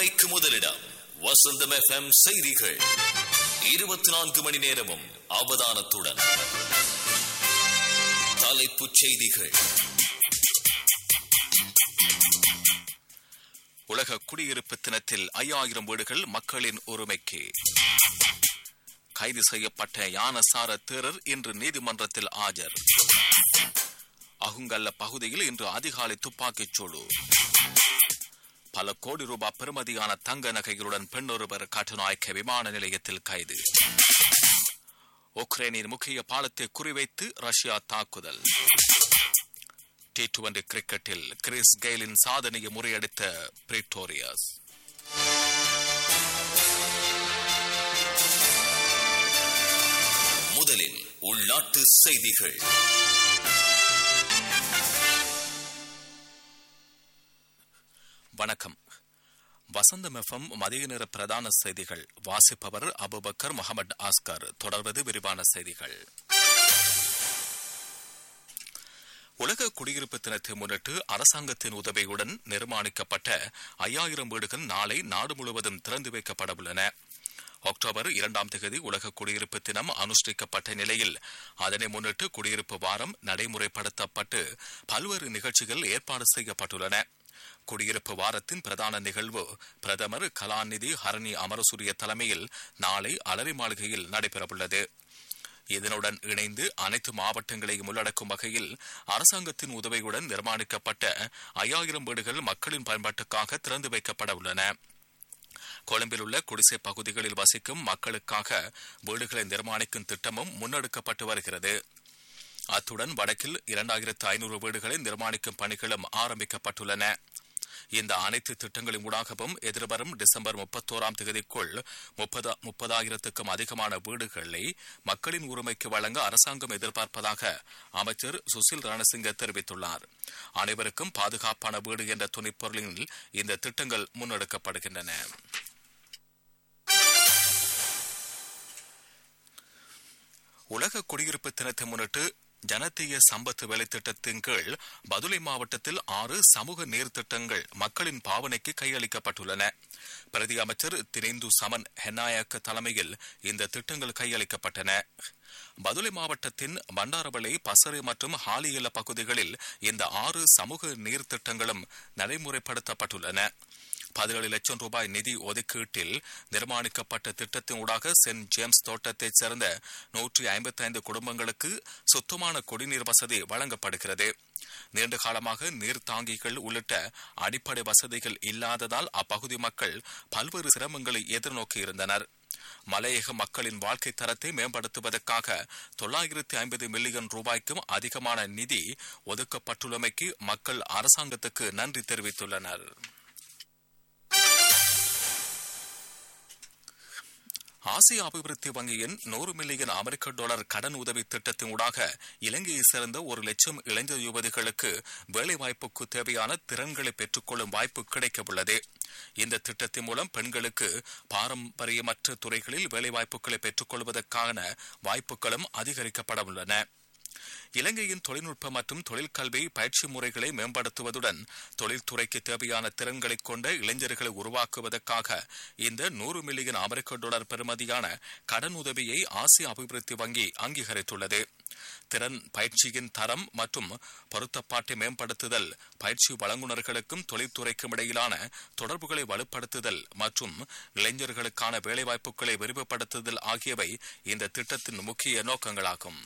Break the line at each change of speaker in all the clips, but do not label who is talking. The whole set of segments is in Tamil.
மணிக்கு முதலிடம் வசந்தம் எஃப்எம் செய்திகள் இருபத்தி நான்கு மணி நேரமும் அவதானத்துடன் தலைப்புச் செய்திகள்
உலக குடியிருப்பு தினத்தில் ஐயாயிரம் வீடுகள் மக்களின் உரிமைக்கு கைது செய்யப்பட்ட யானசார தேரர் இன்று நீதிமன்றத்தில் ஆஜர் அகுங்கல்ல பகுதியில் இன்று அதிகாலை துப்பாக்கிச் சூடு பல கோடி ரூபாய் பெறுமதியான தங்க நகைகளுடன் பெண்ணொருவர் கட்டுநாயக்க விமான நிலையத்தில் கைது உக்ரைனின் முக்கிய பாலத்தை குறிவைத்து ரஷ்யா தாக்குதல் டி டுவெண்டி கிரிக்கெட்டில் கிறிஸ் கெயிலின் சாதனையை முறியடித்த பிரிட்டோரியஸ்
முதலில் உள்நாட்டு செய்திகள்
வணக்கம் வசந்தம் எஃப்எம் மதிய நேர பிரதான செய்திகள் வாசிப்பவர் அபுபக்கர் முகமது ஆஸ்கர் தொடர்வது விரிவான செய்திகள் உலக குடியிருப்பு தினத்தை முன்னிட்டு அரசாங்கத்தின் உதவியுடன் நிர்மாணிக்கப்பட்ட ஐயாயிரம் வீடுகள் நாளை நாடு முழுவதும் திறந்து வைக்கப்பட உள்ளன அக்டோபர் இரண்டாம் தேதி உலக குடியிருப்பு தினம் அனுஷ்டிக்கப்பட்ட நிலையில் அதனை முன்னிட்டு குடியிருப்பு வாரம் நடைமுறைப்படுத்தப்பட்டு பல்வேறு நிகழ்ச்சிகள் ஏற்பாடு செய்யப்பட்டுள்ளன குடியிருப்பு வாரத்தின் பிரதான நிகழ்வு பிரதமர் கலாநிதி ஹரணி அமரசூரிய தலைமையில் நாளை அலரி மாளிகையில் நடைபெறவுள்ளது இதனுடன் இணைந்து அனைத்து மாவட்டங்களையும் உள்ளடக்கும் வகையில் அரசாங்கத்தின் உதவியுடன் நிர்மாணிக்கப்பட்ட ஐயாயிரம் வீடுகள் மக்களின் பயன்பாட்டுக்காக திறந்து வைக்கப்பட உள்ளன கொழும்பில் உள்ள குடிசை பகுதிகளில் வசிக்கும் மக்களுக்காக வீடுகளை நிர்மாணிக்கும் திட்டமும் முன்னெடுக்கப்பட்டு வருகிறது அத்துடன் வடக்கில் இரண்டாயிரத்து ஐநூறு வீடுகளை நிர்மாணிக்கும் பணிகளும் ஆரம்பிக்கப்பட்டுள்ளன இந்த அனைத்து திட்டங்களின் ஊடாகவும் எதிர்வரும் டிசம்பர் முப்பத்தோராம் தேதிக்குள் முப்பதாயிரத்துக்கும் அதிகமான வீடுகளை மக்களின் உரிமைக்கு வழங்க அரசாங்கம் எதிர்பார்ப்பதாக அமைச்சர் சுசில் ரணசிங்க தெரிவித்துள்ளார் அனைவருக்கும் பாதுகாப்பான வீடு என்ற துணைப்பொருளில் இந்த திட்டங்கள் முன்னெடுக்கப்படுகின்றன உலக குடியிருப்பு தினத்தை முன்னிட்டு ஜனதீய சம்பத்து வேலை திட்டத்தின் கீழ் பதுளை மாவட்டத்தில் ஆறு சமூக நீர்த்திட்டங்கள் மக்களின் பாவனைக்கு கையளிக்கப்பட்டுள்ளன பிரதி அமைச்சர் திரிந்து சமன் ஹென்னாயக்க தலைமையில் இந்த திட்டங்கள் கையளிக்கப்பட்டன பதுளை மாவட்டத்தின் பண்டாரவளை பசறை மற்றும் ஹாலியல பகுதிகளில் இந்த ஆறு சமூக நீர்த்திட்டங்களும் நடைமுறைப்படுத்தப்பட்டுள்ளன பதினேழு லட்சம் ரூபாய் நிதி ஒதுக்கீட்டில் நிர்மாணிக்கப்பட்ட திட்டத்தின் ஊடாக சென்ட் ஜேம்ஸ் தோட்டத்தைச் சேர்ந்த நூற்றி ஐம்பத்தி ஐந்து குடும்பங்களுக்கு சுத்தமான குடிநீர் வசதி வழங்கப்படுகிறது நீண்ட காலமாக நீர்த்தாங்கிகள் உள்ளிட்ட அடிப்படை வசதிகள் இல்லாததால் அப்பகுதி மக்கள் பல்வேறு சிரமங்களை எதிர்நோக்கியிருந்தனர் மலையக மக்களின் வாழ்க்கை தரத்தை மேம்படுத்துவதற்காக தொள்ளாயிரத்தி ஐம்பது மில்லியன் ரூபாய்க்கும் அதிகமான நிதி ஒதுக்கப்பட்டுள்ளமைக்கு மக்கள் அரசாங்கத்துக்கு நன்றி தெரிவித்துள்ளனர் ஆசிய அபிவிருத்தி வங்கியின் நூறு மில்லியன் அமெரிக்க டாலர் கடன் உதவி திட்டத்தின் ஊடாக இலங்கையை சேர்ந்த ஒரு லட்சம் இளைஞர் யுவதிகளுக்கு வேலைவாய்ப்புக்கு தேவையான திறன்களை பெற்றுக்கொள்ளும் வாய்ப்பு கிடைக்கவுள்ளது இந்த திட்டத்தின் மூலம் பெண்களுக்கு பாரம்பரியமற்ற துறைகளில் வேலைவாய்ப்புகளை பெற்றுக்கொள்வதற்கான வாய்ப்புகளும் அதிகரிக்கப்பட உள்ளன இலங்கையின் தொழில்நுட்ப மற்றும் தொழிற்கல்வி பயிற்சி முறைகளை மேம்படுத்துவதுடன் தொழில்துறைக்கு தேவையான திறன்களை கொண்ட இளைஞர்களை உருவாக்குவதற்காக இந்த நூறு மில்லியன் அமெரிக்க டாலர் பெறுமதியான கடன் உதவியை ஆசிய அபிவிருத்தி வங்கி அங்கீகரித்துள்ளது திறன் பயிற்சியின் தரம் மற்றும் பொருத்தப்பாட்டை மேம்படுத்துதல் பயிற்சி வழங்குநர்களுக்கும் தொழில்துறைக்கும் இடையிலான தொடர்புகளை வலுப்படுத்துதல் மற்றும் இளைஞர்களுக்கான வேலைவாய்ப்புகளை விரிவுபடுத்துதல் ஆகியவை இந்த திட்டத்தின் முக்கிய நோக்கங்களாகும்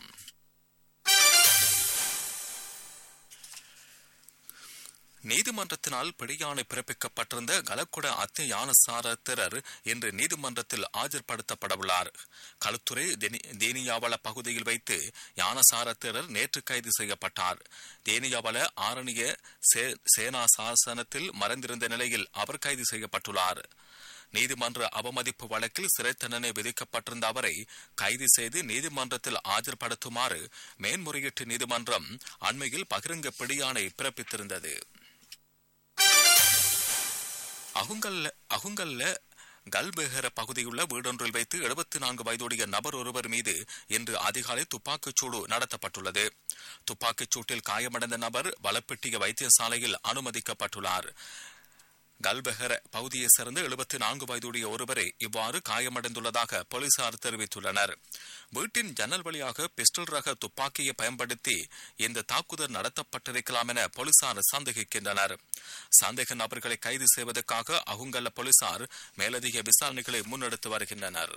நீதிமன்றத்தினால் பிடியாணை பிறப்பிக்கப்பட்டிருந்த கலக்குட அத்தை யானசாரத்திரர் இன்று நீதிமன்றத்தில் ஆஜர்படுத்தப்படவுள்ளார் களுத்துறை தேனியாவள பகுதியில் வைத்து யானசாரத்திரர் நேற்று கைது செய்யப்பட்டார் தேனியாவள ஆரணிய சேனா சாசனத்தில் மறைந்திருந்த நிலையில் அவர் கைது செய்யப்பட்டுள்ளார் நீதிமன்ற அவமதிப்பு வழக்கில் சிறை தண்டனை விதிக்கப்பட்டிருந்த அவரை கைது செய்து நீதிமன்றத்தில் ஆஜர்படுத்துமாறு மேன்முறையீட்டு நீதிமன்றம் அண்மையில் பகிரங்க பிடியாணை பிறப்பித்திருந்தது அகுங்கல்ல அகுங்கல்ல கல்பெஹர பகுதியுள்ள வீடொன்றில் வைத்து எழுபத்தி நான்கு வயதுடைய நபர் ஒருவர் மீது இன்று அதிகாலை துப்பாக்கிச்சூடு நடத்தப்பட்டுள்ளது துப்பாக்கிச் சூட்டில் காயமடைந்த நபர் வலப்பெட்டிய வைத்தியசாலையில் அனுமதிக்கப்பட்டுள்ளார் கல்பெஹர பகுதியைச் சேர்ந்த எழுபத்தி நான்கு வயதுடைய ஒருவரை இவ்வாறு காயமடைந்துள்ளதாக போலீசார் தெரிவித்துள்ளனர் வீட்டின் ஜன்னல் வழியாக பிஸ்டல் ரக துப்பாக்கியை பயன்படுத்தி இந்த தாக்குதல் நடத்தப்பட்டிருக்கலாம் என போலீசார் சந்தேகிக்கின்றனர் சந்தேக நபர்களை கைது செய்வதற்காக அகுங்கல்ல போலீசார் மேலதிக விசாரணைகளை முன்னெடுத்து வருகின்றனர்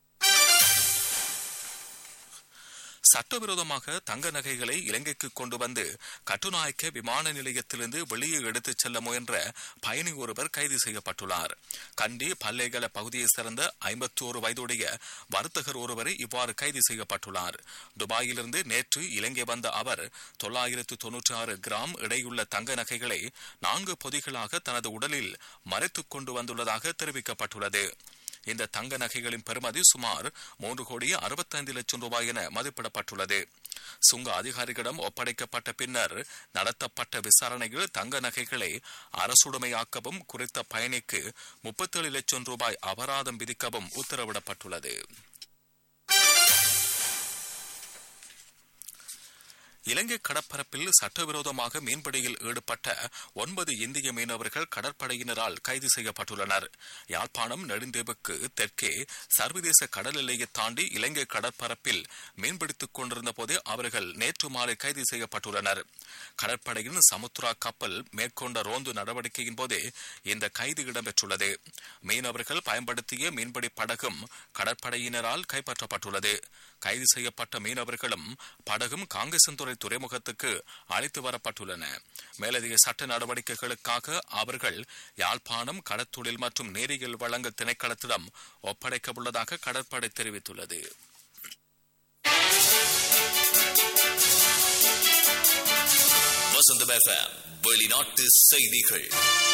சட்டவிரோதமாக தங்க நகைகளை இலங்கைக்கு கொண்டு வந்து கட்டுநாயக்க விமான நிலையத்திலிருந்து வெளியே எடுத்துச் செல்ல முயன்ற பயணி ஒருவர் கைது செய்யப்பட்டுள்ளார் கண்டி பல்லேகல பகுதியைச் சேர்ந்த ஐம்பத்தோரு வயதுடைய வர்த்தகர் ஒருவரை இவ்வாறு கைது செய்யப்பட்டுள்ளார் துபாயிலிருந்து நேற்று இலங்கை வந்த அவர் தொள்ளாயிரத்து தொன்னூற்றி ஆறு கிராம் எடையுள்ள தங்க நகைகளை நான்கு பொதிகளாக தனது உடலில் மறைத்துக் கொண்டு வந்துள்ளதாக தெரிவிக்கப்பட்டுள்ளது இந்த தங்க நகைகளின் பெறுமதி சுமார் மூன்று கோடி அறுபத்தைந்து லட்சம் ரூபாய் என மதிப்பிடப்பட்டுள்ளது சுங்க அதிகாரிகளிடம் ஒப்படைக்கப்பட்ட பின்னர் நடத்தப்பட்ட விசாரணையில் தங்க நகைகளை அரசுடைமையாக்கவும் குறித்த பயணிக்கு முப்பத்தேழு லட்சம் ரூபாய் அபராதம் விதிக்கவும் உத்தரவிடப்பட்டுள்ளது இலங்கை கடற்பரப்பில் சட்டவிரோதமாக மீன்பிடியில் ஈடுபட்ட ஒன்பது இந்திய மீனவர்கள் கடற்படையினரால் கைது செய்யப்பட்டுள்ளனர் யாழ்ப்பாணம் நெடுந்தீவுக்கு தெற்கே சர்வதேச கடல் எல்லையை தாண்டி இலங்கை கடற்பரப்பில் மீன்பிடித்துக் கொண்டிருந்த போதே அவர்கள் நேற்று மாலை கைது செய்யப்பட்டுள்ளனர் கடற்படையின் சமுத்ரா கப்பல் மேற்கொண்ட ரோந்து நடவடிக்கையின் போதே இந்த கைது இடம்பெற்றுள்ளது மீனவர்கள் பயன்படுத்திய மீன்பிடி படகும் கடற்படையினரால் கைப்பற்றப்பட்டுள்ளது கைது செய்யப்பட்ட மீனவர்களும் படகும் காங்கேசன்துறை துறைமுகத்துக்கு அழைத்து வரப்பட்டுள்ளன மேலதிக சட்ட நடவடிக்கைகளுக்காக அவர்கள் யாழ்ப்பாணம் கடத்தொழில் மற்றும் நேரியல் வழங்கல் திணைக்களத்திடம் ஒப்படைக்க உள்ளதாக கடற்படை தெரிவித்துள்ளது
வசந்தம் எஃப்எம் வெளிநாட்டு செய்திகள்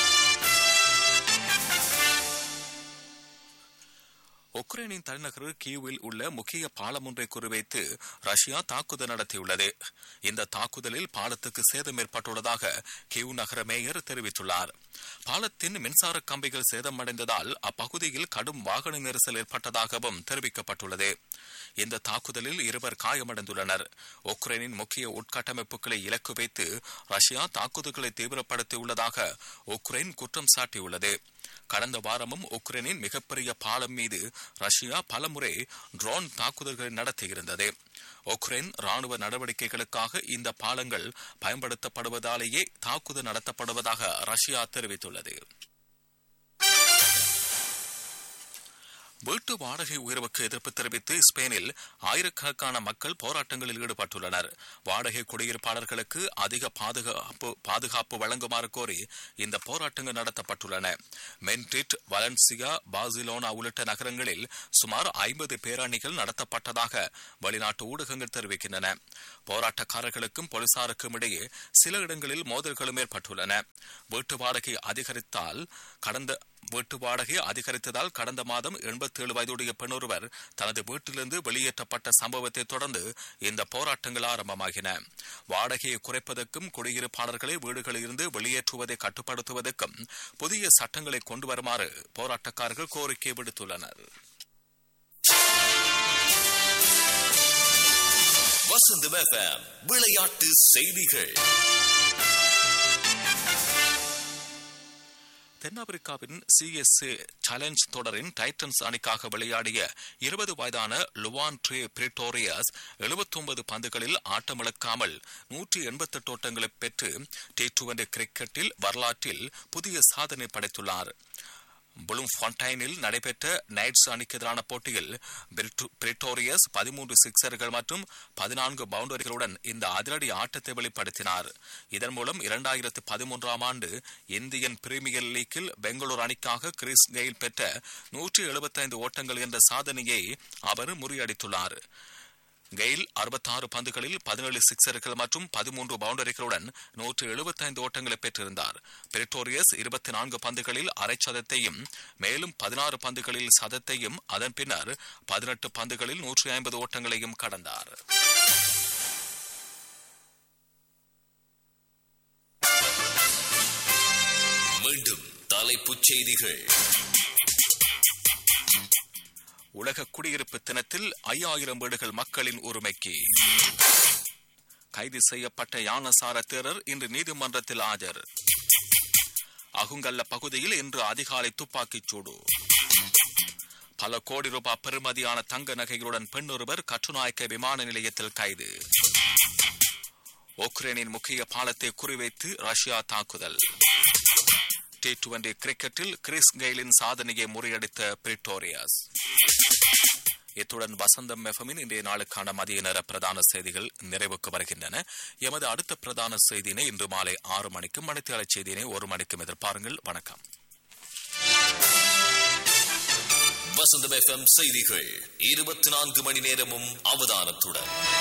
உக்ரைனின் தலைநகர் கீவில் உள்ள முக்கிய பாலம் ஒன்றை குறிவைத்து ரஷ்யா தாக்குதல் நடத்தியுள்ளது இந்த தாக்குதலில் பாலத்துக்கு சேதம் ஏற்பட்டுள்ளதாக கீவ் நகர மேயர் தெரிவித்துள்ளார் பாலத்தின் மின்சார கம்பிகள் சேதமடைந்ததால் அப்பகுதியில் கடும் வாகன நெரிசல் ஏற்பட்டதாகவும் தெரிவிக்கப்பட்டுள்ளது இந்த தாக்குதலில் இருவர் காயமடைந்துள்ளனர் உக்ரைனின் முக்கிய உட்கட்டமைப்புகளை இலக்கு வைத்து ரஷ்யா தாக்குதல்களை தீவிரப்படுத்தியுள்ளதாக உக்ரைன் குற்றம் சாட்டியுள்ளது கடந்த வாரமும் உக்ரைனின் மிகப்பெரிய பாலம் மீது ரஷ்யா பலமுறை ட்ரோன் தாக்குதல்களை நடத்தியிருந்தது உக்ரைன் ராணுவ நடவடிக்கைகளுக்காக இந்த பாலங்கள் பயன்படுத்தப்படுவதாலேயே தாக்குதல் நடத்தப்படுவதாக ரஷ்யா தெரிவித்துள்ளது வீட்டு வாடகை உயர்வுக்கு எதிர்ப்பு தெரிவித்து ஸ்பெயினில் ஆயிரக்கணக்கான மக்கள் போராட்டங்களில் ஈடுபட்டுள்ளனர் வாடகை குடியிருப்பாளர்களுக்கு அதிக பாதுகாப்பு பாதுகாப்பு வழங்குமாறு கோரி இந்த போராட்டங்கள் நடத்தப்பட்டுள்ளன மென்ட்ரிட் வலன்சியா பார்சிலோனா உள்ளிட்ட நகரங்களில் சுமார் ஐம்பது பேரணிகள் நடத்தப்பட்டதாக வெளிநாட்டு ஊடகங்கள் தெரிவிக்கின்றன போராட்டக்காரர்களுக்கும் போலீசாருக்கும் இடையே சில இடங்களில் மோதல்களும் ஏற்பட்டுள்ளன வீட்டு வாடகை அதிகரித்தால் கடந்த வீட்டு வாடகை அதிகரித்ததால் கடந்த மாதம் எண்பத்தேழு வயதுடைய பெண்ணொருவர் தனது வீட்டிலிருந்து வெளியேற்றப்பட்ட சம்பவத்தை தொடர்ந்து இந்த போராட்டங்கள் ஆரம்பமாகின வாடகையை குறைப்பதற்கும் குடியிருப்பாளர்களை வீடுகளில் இருந்து வெளியேற்றுவதை கட்டுப்படுத்துவதற்கும் புதிய சட்டங்களை கொண்டு வருமாறு போராட்டக்காரர்கள் கோரிக்கை விடுத்துள்ளனர்
வசந்தம் எஃப்எம் விளையாட்டு செய்திகள்
தென்னாப்பிரிக்காவின் சிஎஸ்ஏ சேலஞ்ச் தொடரின் டைட்டன்ஸ் அணிக்காக விளையாடிய இருபது வயதான லுவான் ட்ரே பிரிட்டோரியஸ் எழுபத்தொன்பது பந்துகளில் ஆட்டமிழக்காமல் நூற்றி எண்பத்தெட்டு ஓட்டங்களை பெற்று டி டுவெண்டி கிரிக்கெட்டில் வரலாற்றில் புதிய சாதனை படைத்துள்ளார் புளும் ஃபான்டைனில் நடைபெற்ற நைட்ஸ் அணிக்கு எதிரான போட்டியில் பிரிட்டோரியஸ் பதிமூன்று சிக்சர்கள் மற்றும் பதினான்கு பவுண்டரிகளுடன் இந்த அதிரடி ஆட்டத்தை வெளிப்படுத்தினார் இதன் மூலம் இரண்டாயிரத்து பதிமூன்றாம் ஆண்டு இந்தியன் பிரீமியர் லீக்கில் பெங்களூரு அணிக்காக கிறிஸ் கெயில் பெற்ற நூற்றி எழுபத்தைந்து ஓட்டங்கள் என்ற சாதனையை அவர் முறியடித்துள்ளார் கெயில் அறுபத்தாறு பந்துகளில் பதினேழு சிக்சர்கள் மற்றும் பதிமூன்று பவுண்டரிகளுடன் நூற்று எழுபத்தைந்து ஓட்டங்களை பெற்றிருந்தார் பிரிட்டோரியஸ் இருபத்தி நான்கு பந்துகளில் அரை சதத்தையும் மேலும் பதினாறு பந்துகளில் சதத்தையும் அதன் பின்னர் பதினெட்டு பந்துகளில் நூற்றி ஐம்பது ஓட்டங்களையும் கடந்தார்
மீண்டும் தலைப்புச் செய்திகள்
உலக குடியிருப்பு தினத்தில் ஐயாயிரம் வீடுகள் மக்களின் உரிமைக்கு கைது செய்யப்பட்ட யானசார தேரர் இன்று நீதிமன்றத்தில் ஆஜர் அகுங்கல்ல பகுதியில் இன்று அதிகாலை துப்பாக்கிச் சூடு பல கோடி ரூபாய் பெறுமதியான தங்க நகைகளுடன் பெண் ஒருவர் கட்டுநாயக்க விமான நிலையத்தில் கைது உக்ரைனின் முக்கிய பாலத்தை குறிவைத்து ரஷ்யா தாக்குதல் டி டுவெண்டி கிரிக்கெட்டில் கிறிஸ் கெயிலின் சாதனையை முறியடித்த பிரிட்டோரியாஸ் இத்துடன் வசந்தம் எஃப்எம்மின் இன்றைய நாளுக்கான மதிய நேர பிரதான செய்திகள் நிறைவுக்கு வருகின்றன எமது அடுத்த பிரதான செய்தியினை இன்று மாலை ஆறு மணிக்கும் மணித்தியாள செய்தியினை ஒரு மணிக்கும் எதிர்பாருங்கள் வணக்கம்
வசந்தம் எஃப்எம் செய்திகள் இருபத்தி நான்கு மணி நேரமும் அவதானத்துடன்